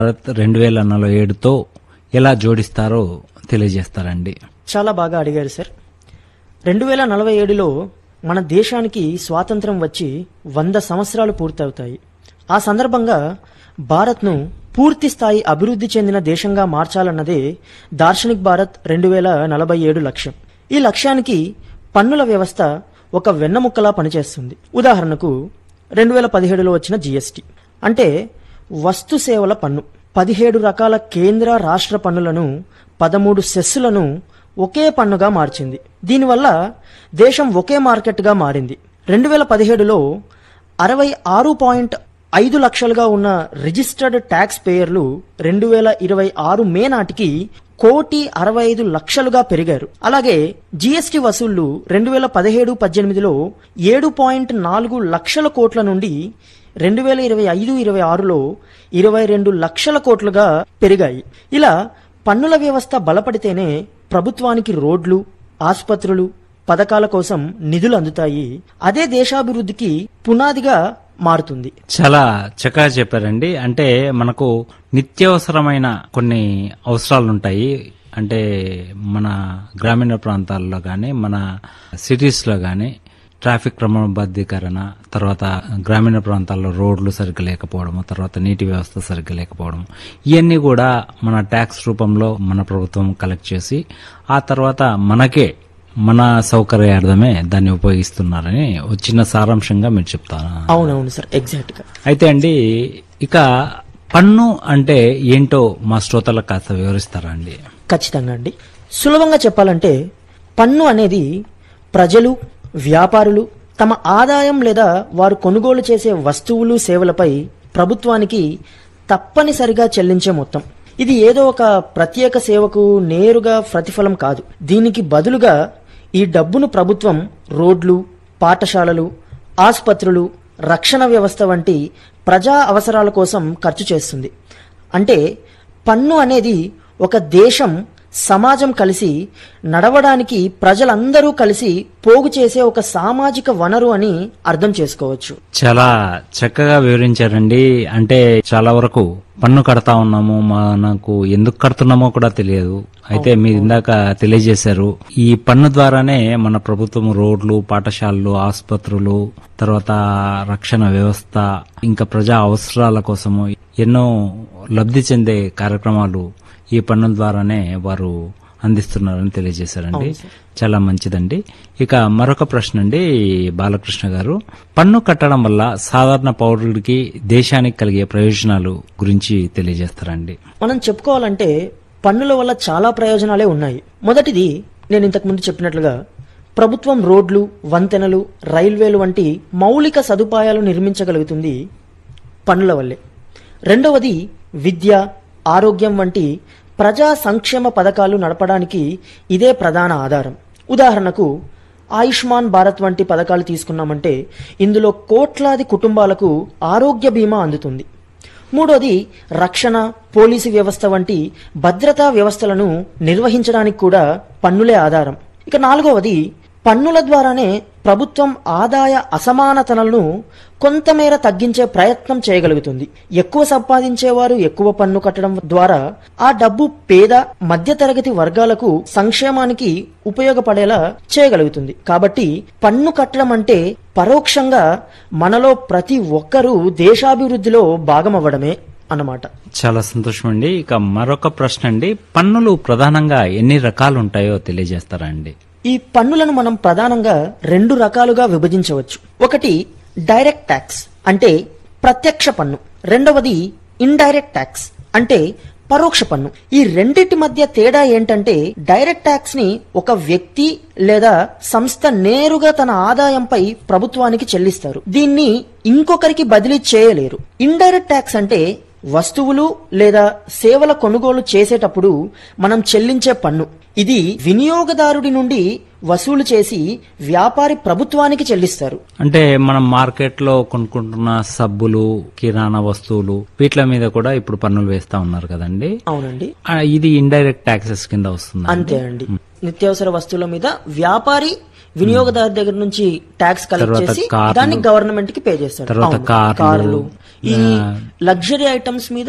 భారత్ రెండు వేల నలభై ఏడుతో ఎలా జోడిస్తారో తెలియజేస్తారండి చాలా బాగా అడిగారు సార్ రెండు వేల నలభై ఏడులో మన దేశానికి స్వాతంత్రం వచ్చి వంద సంవత్సరాలు పూర్తవుతాయి ఆ సందర్భంగా భారత్ను పూర్తి స్థాయి అభివృద్ధి చెందిన దేశంగా మార్చాలన్నదే దార్శనిక్ భారత్ రెండు వేల నలభై ఏడు లక్ష్యం ఈ లక్ష్యానికి పన్నుల వ్యవస్థ ఒక వెన్నముక్కలా పనిచేస్తుంది ఉదాహరణకు రెండు వేల పదిహేడులో వచ్చిన జీఎస్టీ అంటే వస్తు సేవల పన్ను పదిహేడు రకాల కేంద్ర రాష్ట్ర పన్నులను పదమూడు సెస్సులను ఒకే పన్నుగా మార్చింది దీనివల్ల దేశం ఒకే మార్కెట్గా మారింది రెండు వేల పదిహేడులో అరవై ఆరు పాయింట్ ఐదు లక్షలుగా ఉన్న రిజిస్టర్డ్ ట్యాక్స్ పేయర్లు రెండు వేల ఇరవై ఆరు మే నాటికి కోటి అరవై ఐదు లక్షలుగా పెరిగారు అలాగే జీఎస్టీ వసూళ్లు రెండు వేల పదిహేడు పద్దెనిమిదిలో ఏడు పాయింట్ నాలుగు లక్షల కోట్ల నుండి రెండు వేల ఇరవై ఐదు ఇరవై ఆరులో ఇరవై రెండు లక్షల కోట్లుగా పెరిగాయి ఇలా పన్నుల వ్యవస్థ బలపడితేనే ప్రభుత్వానికి రోడ్లు ఆసుపత్రులు పథకాల కోసం నిధులు అందుతాయి అదే దేశాభివృద్ధికి పునాదిగా మారుతుంది చాలా చక్కగా చెప్పారండి అంటే మనకు నిత్యావసరమైన కొన్ని అవసరాలు ఉంటాయి అంటే మన గ్రామీణ ప్రాంతాల్లో కానీ మన సిటీస్లో కానీ ట్రాఫిక్ క్రమబద్ధీకరణ తర్వాత గ్రామీణ ప్రాంతాల్లో రోడ్లు సరిగ్గా లేకపోవడం తర్వాత నీటి వ్యవస్థ సరిగ్గా లేకపోవడం ఇవన్నీ కూడా మన ట్యాక్స్ రూపంలో మన ప్రభుత్వం కలెక్ట్ చేసి ఆ తర్వాత మనకే మన సౌకర్యార్థమే దాన్ని ఉపయోగిస్తున్నారని ఒక చిన్న సారాంశంగా మీరు చెప్తాను అవునవును సార్ ఎగ్జాక్ట్ గా అయితే అండి ఇక పన్ను అంటే ఏంటో మా శ్రోతలకు కాస్త వివరిస్తారా అండి ఖచ్చితంగా అండి సులభంగా చెప్పాలంటే పన్ను అనేది ప్రజలు వ్యాపారులు తమ ఆదాయం లేదా వారు కొనుగోలు చేసే వస్తువులు సేవలపై ప్రభుత్వానికి తప్పనిసరిగా చెల్లించే మొత్తం ఇది ఏదో ఒక ప్రత్యేక సేవకు నేరుగా ప్రతిఫలం కాదు దీనికి బదులుగా ఈ డబ్బును ప్రభుత్వం రోడ్లు పాఠశాలలు ఆసుపత్రులు రక్షణ వ్యవస్థ వంటి ప్రజా అవసరాల కోసం ఖర్చు చేస్తుంది అంటే పన్ను అనేది ఒక దేశం సమాజం కలిసి నడవడానికి ప్రజలందరూ కలిసి పోగు చేసే ఒక సామాజిక వనరు అని అర్థం చేసుకోవచ్చు చాలా చక్కగా వివరించారండి అంటే చాలా వరకు పన్ను కడతా ఉన్నాము మనకు ఎందుకు కడుతున్నామో కూడా తెలియదు అయితే మీరు ఇందాక తెలియజేశారు ఈ పన్ను ద్వారానే మన ప్రభుత్వం రోడ్లు పాఠశాలలు ఆసుపత్రులు తర్వాత రక్షణ వ్యవస్థ ఇంకా ప్రజా అవసరాల కోసము ఎన్నో లబ్ధి చెందే కార్యక్రమాలు ఈ పన్నుల ద్వారానే వారు అందిస్తున్నారని తెలియజేశారండి చాలా మంచిదండి ఇక మరొక ప్రశ్న అండి బాలకృష్ణ గారు పన్ను కట్టడం వల్ల సాధారణ పౌరుడికి దేశానికి కలిగే ప్రయోజనాలు గురించి తెలియజేస్తారండి మనం చెప్పుకోవాలంటే పన్నుల వల్ల చాలా ప్రయోజనాలే ఉన్నాయి మొదటిది నేను ఇంతకు ముందు చెప్పినట్లుగా ప్రభుత్వం రోడ్లు వంతెనలు రైల్వేలు వంటి మౌలిక సదుపాయాలు నిర్మించగలుగుతుంది పన్నుల వల్లే రెండవది విద్య ఆరోగ్యం వంటి ప్రజా సంక్షేమ పథకాలు నడపడానికి ఇదే ప్రధాన ఆధారం ఉదాహరణకు ఆయుష్మాన్ భారత్ వంటి పథకాలు తీసుకున్నామంటే ఇందులో కోట్లాది కుటుంబాలకు ఆరోగ్య బీమా అందుతుంది మూడోది రక్షణ పోలీసు వ్యవస్థ వంటి భద్రతా వ్యవస్థలను నిర్వహించడానికి కూడా పన్నులే ఆధారం ఇక నాలుగవది పన్నుల ద్వారానే ప్రభుత్వం ఆదాయ అసమానతలను కొంతమేర తగ్గించే ప్రయత్నం చేయగలుగుతుంది ఎక్కువ సంపాదించేవారు ఎక్కువ పన్ను కట్టడం ద్వారా ఆ డబ్బు పేద మధ్యతరగతి వర్గాలకు సంక్షేమానికి ఉపయోగపడేలా చేయగలుగుతుంది కాబట్టి పన్ను కట్టడం అంటే పరోక్షంగా మనలో ప్రతి ఒక్కరూ దేశాభివృద్ధిలో భాగమవ్వడమే అన్నమాట చాలా సంతోషం అండి ఇక మరొక ప్రశ్న అండి పన్నులు ప్రధానంగా ఎన్ని రకాలు ఉంటాయో తెలియజేస్తారా అండి ఈ పన్నులను మనం ప్రధానంగా రెండు రకాలుగా విభజించవచ్చు ఒకటి డైరెక్ట్ ట్యాక్స్ అంటే ప్రత్యక్ష పన్ను రెండవది ఇండైరెక్ట్ ట్యాక్స్ అంటే పరోక్ష పన్ను ఈ రెండిటి మధ్య తేడా ఏంటంటే డైరెక్ట్ ట్యాక్స్ ని ఒక వ్యక్తి లేదా సంస్థ నేరుగా తన ఆదాయంపై ప్రభుత్వానికి చెల్లిస్తారు దీన్ని ఇంకొకరికి బదిలీ చేయలేరు ఇండైరెక్ట్ ట్యాక్స్ అంటే వస్తువులు లేదా సేవల కొనుగోలు చేసేటప్పుడు మనం చెల్లించే పన్ను ఇది వినియోగదారుడి నుండి వసూలు చేసి వ్యాపారి ప్రభుత్వానికి చెల్లిస్తారు అంటే మనం మార్కెట్ లో కొనుక్కుంటున్న సబ్బులు కిరాణా వస్తువులు వీటి మీద కూడా ఇప్పుడు పన్నులు వేస్తా ఉన్నారు కదండి అవునండి ఆ, ఇది ఇండైరెక్ట్ ట్యాక్సెస్ కింద వస్తుంది అంతే అండి నిత్యావసర వస్తువుల మీద వ్యాపారి వినియోగదారు దగ్గర నుంచి ట్యాక్స్ కలెక్ట్ తర్వాత చేసి కార్లు. దాన్ని గవర్నమెంట్ కి పే చేస్తాడు తర్వాత అవును, కార్లు, కార్లు ఈ ఆ, లగ్జరీ ఐటమ్స్ మీద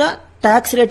ట్యాక్స్ రేట్